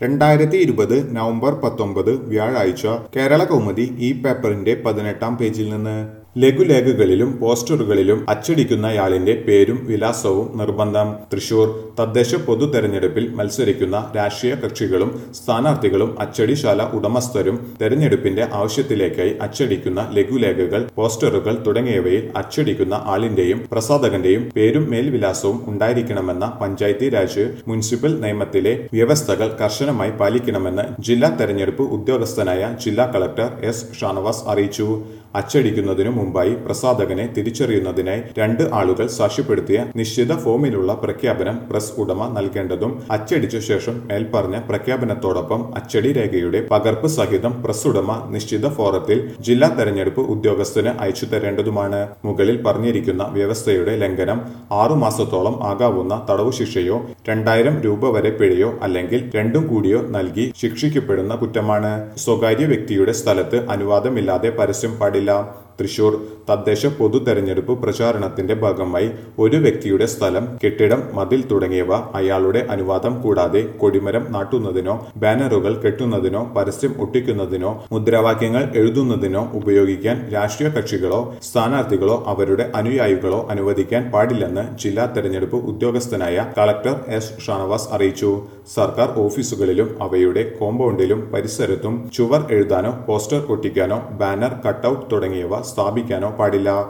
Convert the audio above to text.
രണ്ടായിരത്തി ഇരുപത് നവംബർ പത്തൊമ്പത് വ്യാഴാഴ്ച കേരള കൗമുദി ഈ പേപ്പറിന്റെ പതിനെട്ടാം പേജിൽ നിന്ന് ലഘുലേഖകളിലും പോസ്റ്ററുകളിലും അച്ചടിക്കുന്നയാളിന്റെ പേരും വിലാസവും നിർബന്ധം തൃശൂർ തദ്ദേശ പൊതു തെരഞ്ഞെടുപ്പിൽ മത്സരിക്കുന്ന രാഷ്ട്രീയ കക്ഷികളും സ്ഥാനാർത്ഥികളും അച്ചടിശാല ഉടമസ്ഥരും തെരഞ്ഞെടുപ്പിന്റെ ആവശ്യത്തിലേക്കായി അച്ചടിക്കുന്ന ലഘുലേഖകൾ പോസ്റ്ററുകൾ തുടങ്ങിയവയിൽ അച്ചടിക്കുന്ന ആളിന്റെയും പ്രസാധകന്റെയും പേരും മേൽവിലാസവും ഉണ്ടായിരിക്കണമെന്ന പഞ്ചായത്തി രാജ് മുനിസിപ്പൽ നിയമത്തിലെ വ്യവസ്ഥകൾ കർശനമായി പാലിക്കണമെന്ന് ജില്ലാ തെരഞ്ഞെടുപ്പ് ഉദ്യോഗസ്ഥനായ ജില്ലാ കളക്ടർ എസ് ഷാനവാസ് അറിയിച്ചു അച്ചടിക്കുന്നതിനു മുമ്പായി പ്രസാധകനെ തിരിച്ചറിയുന്നതിനായി രണ്ട് ആളുകൾ സാക്ഷ്യപ്പെടുത്തിയ നിശ്ചിത ഫോമിലുള്ള പ്രഖ്യാപനം പ്രസ് ഉടമ നൽകേണ്ടതും അച്ചടിച്ച ശേഷം മേൽപ്പറഞ്ഞ പ്രഖ്യാപനത്തോടൊപ്പം അച്ചടി രേഖയുടെ പകർപ്പ് സഹിതം പ്രസ് ഉടമ നിശ്ചിത ഫോറത്തിൽ ജില്ലാ തെരഞ്ഞെടുപ്പ് ഉദ്യോഗസ്ഥന് അയച്ചു തരേണ്ടതുമാണ് മുകളിൽ പറഞ്ഞിരിക്കുന്ന വ്യവസ്ഥയുടെ ലംഘനം ആറു മാസത്തോളം ആകാവുന്ന തടവു ശിക്ഷയോ രണ്ടായിരം രൂപ വരെ പിഴയോ അല്ലെങ്കിൽ രണ്ടും കൂടിയോ നൽകി ശിക്ഷിക്കപ്പെടുന്ന കുറ്റമാണ് സ്വകാര്യ വ്യക്തിയുടെ സ്ഥലത്ത് അനുവാദമില്ലാതെ പരസ്യം പാടില്ല തൃശൂർ തദ്ദേശ പൊതു തെരഞ്ഞെടുപ്പ് പ്രചാരണത്തിന്റെ ഭാഗമായി ഒരു വ്യക്തിയുടെ സ്ഥലം കെട്ടിടം മതിൽ തുടങ്ങിയവ അയാളുടെ അനുവാദം കൂടാതെ കൊടിമരം നാട്ടുന്നതിനോ ബാനറുകൾ കെട്ടുന്നതിനോ പരസ്യം ഒട്ടിക്കുന്നതിനോ മുദ്രാവാക്യങ്ങൾ എഴുതുന്നതിനോ ഉപയോഗിക്കാൻ രാഷ്ട്രീയ കക്ഷികളോ സ്ഥാനാർത്ഥികളോ അവരുടെ അനുയായികളോ അനുവദിക്കാൻ പാടില്ലെന്ന് ജില്ലാ തെരഞ്ഞെടുപ്പ് ഉദ്യോഗസ്ഥനായ കളക്ടർ എസ് ഷാനവാസ് അറിയിച്ചു സർക്കാർ ഓഫീസുകളിലും അവയുടെ കോമ്പൗണ്ടിലും പരിസരത്തും ചുവർ എഴുതാനോ പോസ്റ്റർ ഒട്ടിക്കാനോ ബാനർ കട്ടൌട്ട് തുടങ്ങിയവ സ്ഥാപിക്കാനോ പാടില്ല